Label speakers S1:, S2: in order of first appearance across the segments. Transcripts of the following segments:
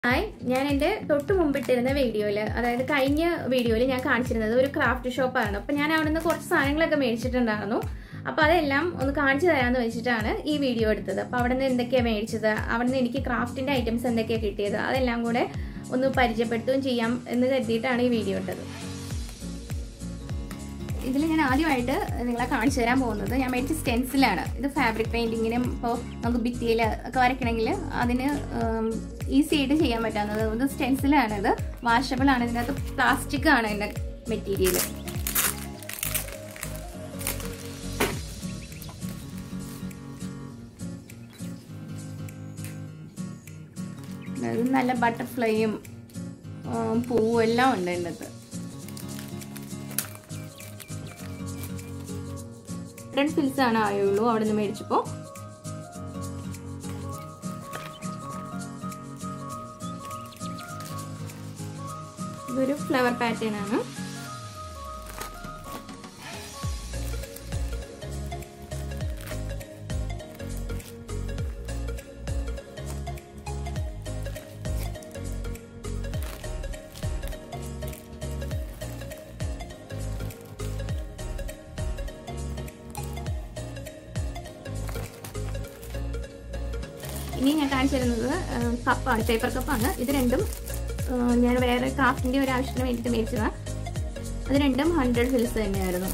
S1: hi ഞാൻ എൻ്റെ തൊട്ട് മുമ്പിട്ടിരുന്ന വീഡിയോയിൽ അതായത് കഴിഞ്ഞ വീഡിയോയിൽ ഞാൻ കാണിച്ചിരുന്നത് ഒരു ക്രാഫ്റ്റ് ഷോപ്പാണ് അപ്പോൾ ഞാൻ അവിടെ നിന്ന് കുറച്ച് സാധനങ്ങളൊക്കെ മേടിച്ചിട്ടുണ്ടായിരുന്നു അപ്പോൾ അതെല്ലാം ഒന്ന് കാണിച്ചു തരാമെന്ന് വെച്ചിട്ടാണ് ഈ വീഡിയോ എടുത്തത് അപ്പോൾ അവിടെ നിന്ന് എന്തൊക്കെയാണ് മേടിച്ചത് അവിടെ നിന്ന് എനിക്ക് ക്രാഫ്റ്റിൻ്റെ ഐറ്റംസ് എന്തൊക്കെയാണ് കിട്ടിയത് അതെല്ലാം കൂടെ ഒന്ന് പരിചയപ്പെടുത്തുകയും ചെയ്യാം എന്ന് കരുതിയിട്ടാണ് ഈ വീഡിയോ ഇട്ടത് ഇതിൽ ഞാൻ ആദ്യമായിട്ട് നിങ്ങളെ കാണിച്ചു തരാൻ പോകുന്നത് ഞാൻ മേടിച്ച സ്റ്റെൻസിലാണ് ഇത് ഫാബ്രിക് പെയിൻറ്റിങ്ങിനും ഇപ്പോൾ നമുക്ക് ഭിത്തിയിൽ ഒക്കെ വരയ്ക്കണമെങ്കിൽ അതിന് ഈസി ആയിട്ട് ചെയ്യാൻ പറ്റാവുന്നത് ഇത് സ്റ്റെൻസിലാണ് ഇത് വാഷബിൾ ആണ് ഇതിനകത്ത് പ്ലാസ്റ്റിക് ആണ് ഇതിൻ്റെ മെറ്റീരിയൽ ഇത് നല്ല ബട്ടർഫ്ലൈയും പൂവും എല്ലാം ഉണ്ട് ഇതിനകത്ത് രണ്ട് ഫിൽസ് ആണ് ആയുള്ളൂ അവിടെ നിന്ന് മേടിച്ചപ്പോൾ ഇതൊരു ഫ്ലവർ പാറ്റേൺ ആണ് ഇനി ഞാൻ കാണിച്ചു തരുന്നത് കപ്പാണ് പേപ്പർ കപ്പാണ് ഇത് രണ്ടും ഞാൻ വേറെ ക്രാഫ്റ്റിന്റെ ഒരു ആവശ്യത്തിന് വേണ്ടിയിട്ട് മേടിച്ചതാണ് അത് രണ്ടും ഹൺഡ്രഡ് ഫിൽസ് തന്നെയായിരുന്നു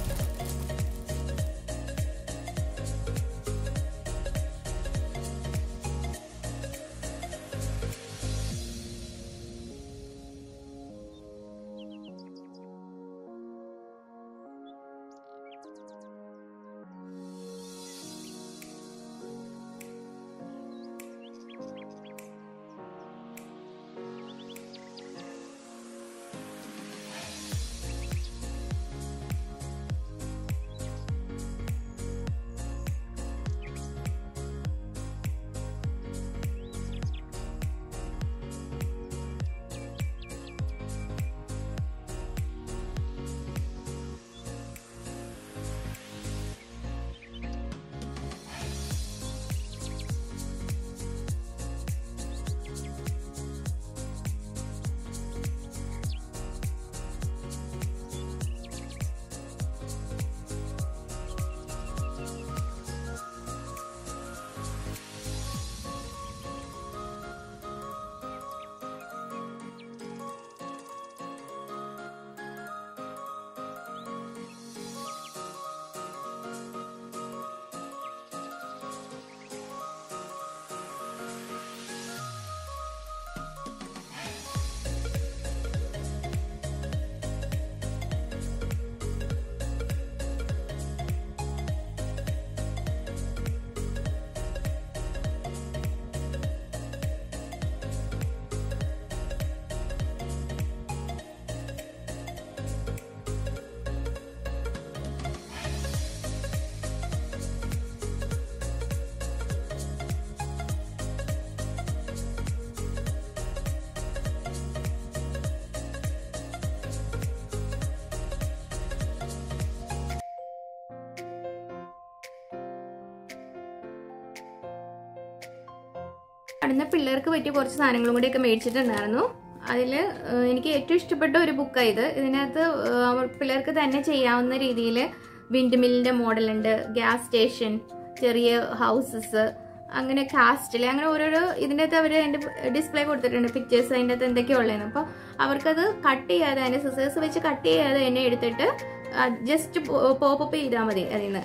S1: അടുന്ന പിള്ളേർക്ക് പറ്റിയ കുറച്ച് സാധനങ്ങളും കൂടിയൊക്കെ മേടിച്ചിട്ടുണ്ടായിരുന്നു അതിൽ എനിക്ക് ഏറ്റവും ഇഷ്ടപ്പെട്ട ഒരു ബുക്കാണ് ഇത് ഇതിനകത്ത് പിള്ളേർക്ക് തന്നെ ചെയ്യാവുന്ന രീതിയിൽ വിൻഡ് മില്ലിൻ്റെ മോഡലുണ്ട് ഗ്യാസ് സ്റ്റേഷൻ ചെറിയ ഹൗസസ് അങ്ങനെ കാസ്റ്റിൽ അങ്ങനെ ഓരോരോ ഇതിൻ്റെ അകത്ത് അവർ അതിൻ്റെ ഡിസ്പ്ലേ കൊടുത്തിട്ടുണ്ട് പിക്ചേഴ്സ് അതിൻ്റെ അകത്ത് എന്തൊക്കെയാണ് ഉള്ളതെന്ന് അപ്പോൾ അവർക്കത് കട്ട് ചെയ്യാതെ അതിൻ്റെ സിസേഴ്സ് വെച്ച് കട്ട് ചെയ്യാതെ തന്നെ എടുത്തിട്ട് ജസ്റ്റ് പോപ്പപ്പ് ചെയ്താൽ മതി അതിൽ നിന്ന്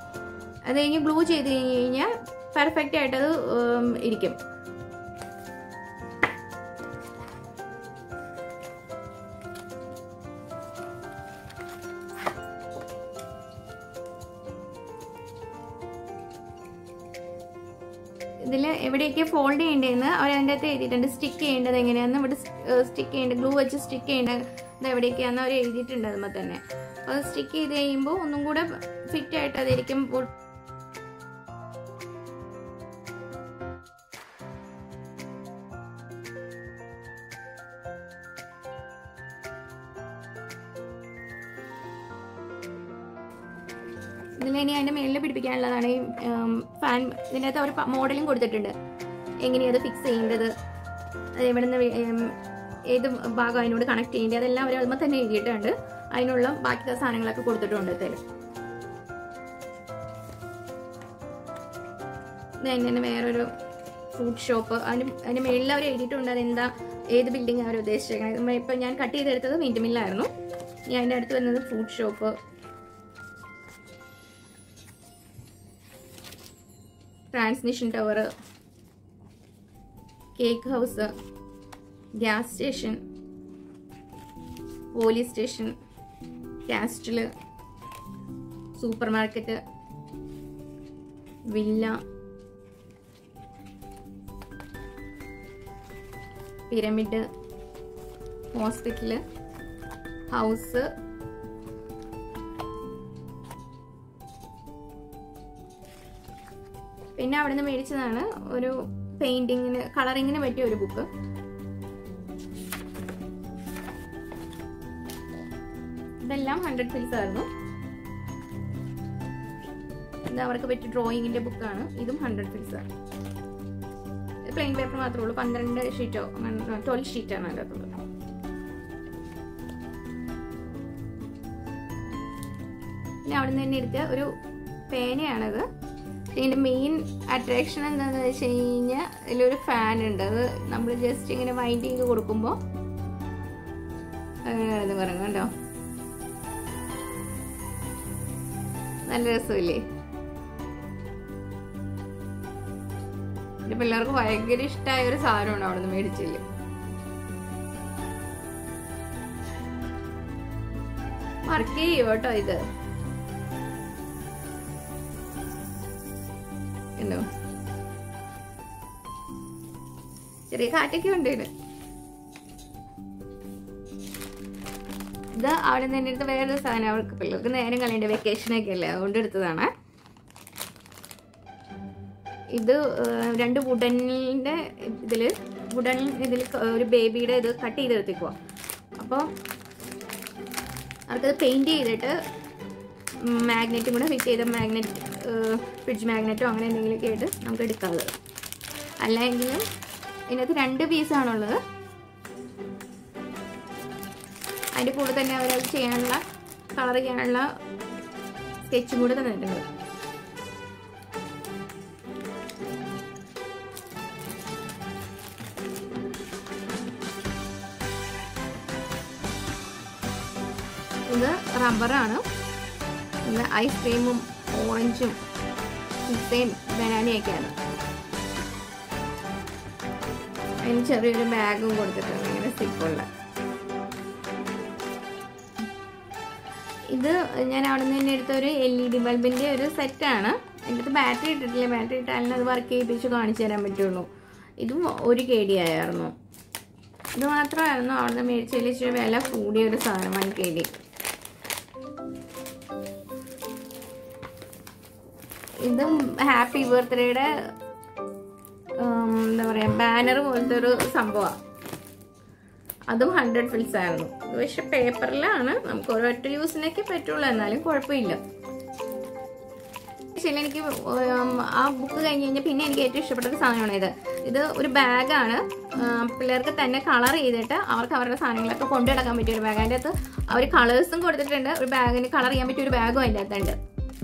S1: അത് കഴിഞ്ഞ് ഗ്ലൂ ചെയ്ത് കഴിഞ്ഞ് കഴിഞ്ഞാൽ പെർഫെക്റ്റ് ആയിട്ട് അത് ഇരിക്കും ഇതിൽ എവിടെയൊക്കെ ഫോൾഡ് ചെയ്യേണ്ടതെന്ന് അവർ അതിൻ്റെ അകത്ത് എഴുതിയിട്ടുണ്ട് സ്റ്റിക്ക് ചെയ്യേണ്ടത് എങ്ങനെയാണെന്ന് ഇവിടെ സ്റ്റിക്ക് ചെയ്യേണ്ടത് ഗ്ലൂ വെച്ച് സ്റ്റിക്ക് ചെയ്യേണ്ടത് ഇത് എവിടെയൊക്കെയാണെന്ന് അവർ എഴുതിയിട്ടുണ്ട് അതുമ്പോൾ തന്നെ അത് സ്റ്റിക്ക് ചെയ്ത് കഴിയുമ്പോൾ ഒന്നും കൂടെ ഫിറ്റ് ആയിട്ട് അതായിരിക്കും ഇതിൽ ഇനി അതിൻ്റെ മേളിൽ പിടിപ്പിക്കാനുള്ളതാണ് ഈ ഫാൻ ഇതിനകത്ത് അവർ മോഡലും കൊടുത്തിട്ടുണ്ട് എങ്ങനെയാണ് അത് ഫിക്സ് ചെയ്യേണ്ടത് അത് എവിടുന്ന് വി- ഉം, ഏത് ഭാഗം അതിനോട് കണക്ട് ചെയ്യേണ്ടത് അതെല്ലാം അവർ അതുമ്പോൾ തന്നെ എഴുതിയിട്ടുണ്ട് അതിനുള്ള ബാക്കി സാധനങ്ങളൊക്കെ കൊടുത്തിട്ടുണ്ട് തരും ഇത് തന്നെ വേറൊരു ഫ്രൂട്ട് ഷോപ്പ് അതിന് അതിന് മേളിൽ അവർ എഴുതിയിട്ടുണ്ട് അതെന്താ ഏത് ബിൽഡിംഗ് അവർ ഉദ്ദേശിച്ചേക്കുന്നത് ഇപ്പം ഞാൻ കട്ട് ചെയ്തെടുത്തത് വിൻഡ് മില്ലായിരുന്നു ഇനി അതിൻ്റെ അടുത്ത് വരുന്നത് fruit shop transmission tower cake house gas station police station castle supermarket villa pyramid hospital house പിന്നെ അവിടെ നിന്ന് മേടിച്ചതാണ് ഒരു പെയിന്റിങ്ങിന് കളറിങ്ങിന് പറ്റിയ ഒരു ബുക്ക് ഇതെല്ലാം ഹൺഡ്രഡ് ഫിൽസ് ആയിരുന്നു ഇത് അവർക്ക് പറ്റിയ ഡ്രോയിങ്ങിന്റെ ബുക്കാണ് ഇതും ഹൺഡ്രഡ് ഫിൽസ് ആണ് പ്ലെയിൻ പേപ്പർ മാത്രമേ ഉള്ളൂ പന്ത്രണ്ട് ഷീറ്റോ ട്വൽവ് ഷീറ്റാണ് അതിനകത്തുള്ളത് പിന്നെ അവിടെ നിന്ന് തന്നെ എടുത്ത ഒരു പേനയാണത് ഇതിന്റെ മെയിൻ അട്രാക്ഷൻ എന്താണെന്ന് വെച്ച് കഴിഞ്ഞാൽ ഇതിലൊരു ഫാൻ ഉണ്ട് അത് നമ്മൾ ജസ്റ്റ് ഇങ്ങനെ വൈൻഡ് ചെയ്ത് കൊടുക്കുമ്പോൾ ഇത് പറഞ്ഞു കണ്ടോ നല്ല രസമില്ലേ എന്റെ പിള്ളേർക്ക് ഭയങ്കര ഇഷ്ടമായ ഒരു സാധനമാണ് അവിടെ നിന്ന് മേടിച്ചില്ല വർക്ക് ചെയ്യോ കേട്ടോ ഇത് ഉണ്ടോ ചെറിയ കാറ്റൊക്കെ ഉണ്ട് ഇതിന് ഇത് അവിടെ നിന്ന് എടുത്ത് വേറൊരു സാധനം അവർക്ക് പിള്ളേർക്ക് നേരം കളയേണ്ട വെക്കേഷനൊക്കെ അല്ലേ അതുകൊണ്ട് എടുത്തതാണ് ഇത് ഏഹ്, രണ്ട് വുഡനിൻ്റെ ഇതിൽ വുഡൻ ഇതിൽ ഒരു ബേബിയുടെ ഇത് കട്ട് ചെയ്തെടുത്തേക്കുക അപ്പോൾ അവർക്കത് പെയിൻറ് ചെയ്തിട്ട് മാഗ്നറ്റും കൂടെ ഫിറ്റ് ചെയ്ത മാഗ്നറ്റ് ഫ്രിഡ്ജ് മാഗ്നറ്റോ അങ്ങനെ എന്തെങ്കിലുമൊക്കെ ആയിട്ട് നമുക്ക് എടുക്കാവുന്നത് അല്ലെങ്കിലും ഇതിനകത്ത് രണ്ട് പീസാണുള്ളത് അതിൻ്റെ കൂടെ തന്നെ അവരത് ചെയ്യാനുള്ള കളർ ചെയ്യാനുള്ള സ്കെച്ചും കൂടെ തന്നിട്ടുണ്ട് ഇത് റബ്ബറാണ് ഇത് ഐസ്ക്രീമും ഓറഞ്ചും പിസ്സയും ബനാനയൊക്കെയാണ് അതിന് ചെറിയൊരു ബാഗും കൊടുത്തിട്ടുണ്ട് ഇങ്ങനെ സിപ്പുള്ള ഇത് ഞാൻ അവിടെ നിന്ന് തന്നെ എടുത്ത ഒരു എൽ ഇ ഡി ബൾബിൻ്റെ ഒരു സെറ്റാണ് എൻ്റെ അടുത്ത് ബാറ്ററി ഇട്ടിട്ടില്ല ബാറ്ററി ഇട്ടാലും അത് വർക്ക് ചെയ്യിപ്പിച്ച് കാണിച്ചു തരാൻ പറ്റുള്ളൂ ഇതും ഒരു കെ ഡി ആയിരുന്നു ഇത് മാത്രമായിരുന്നു അവിടെ നിന്ന് മേടിച്ചതിൽ ഇച്ചിരി വില കൂടിയ ഒരു സാധനം വൺ കെ ഡി ഇതും ഹാപ്പി ബർത്ത്ഡേയുടെ എന്താ പറയുക ബാനർ പോലത്തെ ഒരു സംഭവമാണ് അതും ഹൺഡ്രഡ് ഫിൽസ് ആയിരുന്നു ഇത് പക്ഷെ പേപ്പറിലാണ് നമുക്ക് ഒരൊറ്റ യൂസിനൊക്കെ പറ്റുള്ളൂ എന്നാലും കുഴപ്പമില്ല ശരി എനിക്ക് ഉം, ആ ബുക്ക് കഴിഞ്ഞ് കഴിഞ്ഞാൽ പിന്നെ എനിക്ക് ഏറ്റവും ഇഷ്ടപ്പെട്ട ഒരു സാധനമാണ് ഇത് ഇത് ഒരു ബാഗാണ് പിള്ളേർക്ക് തന്നെ കളർ ചെയ്തിട്ട് അവർക്ക് അവരുടെ സാധനങ്ങളൊക്കെ കൊണ്ടു നടക്കാൻ പറ്റിയ ഒരു ബാഗ് അതിൻ്റെ അകത്ത് അവർ കളേഴ്സും കൊടുത്തിട്ടുണ്ട് ഒരു ബാഗിന് കളർ ചെയ്യാൻ പറ്റിയ ഒരു ബാഗും അതിൻ്റെ അകത്തുണ്ട്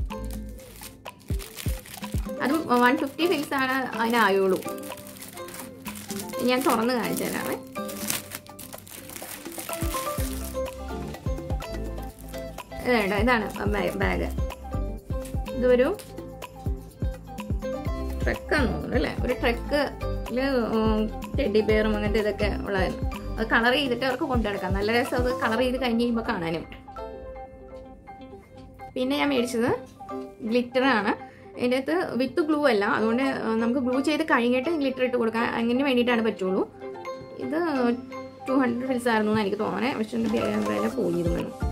S1: അതും വൺ ഫിഫ്റ്റി ഫിൽസ് ആണ് അതിനായുള്ളൂ ഞാൻ തുറന്ന് കാണിച്ചു തരാമേ ഇതുണ്ട് ഇതാണ് ബാഗ് ഇതൊരു ട്രക്കാന്ന് തോന്നുന്നു അല്ലേ ഒരു ട്രക്കില് ടെഡി ബെയറും അങ്ങനത്തെ ഇതൊക്കെ ഉള്ളതായിരുന്നു അത് കളർ ചെയ്തിട്ട് അവർക്ക് കൊണ്ടുനടക്കാം നല്ല രസം അത് കളർ ചെയ്ത് കഴിഞ്ഞ് കഴിയുമ്പോൾ കാണാനും പിന്നെ ഞാൻ മേടിച്ചത് ഗ്ലിറ്റർ ആണ് ഇതിൻ്റെ അകത്ത് വിത്ത് ഗ്ലൂ അല്ല അതുകൊണ്ട് ആ, നമുക്ക് ഗ്ലൂ ചെയ്ത് കഴിഞ്ഞിട്ട് ഗ്ലിറ്റർ ഇട്ട് കൊടുക്കാൻ അങ്ങനെ വേണ്ടിയിട്ടാണ് പറ്റുള്ളൂ ഇത് ടു ഹൺഡ്രഡ് ഫിൽസ് ആയിരുന്നു എന്ന് എനിക്ക് തോന്നണേ പക്ഷെ എൻ്റെ വില പോയിരുന്നു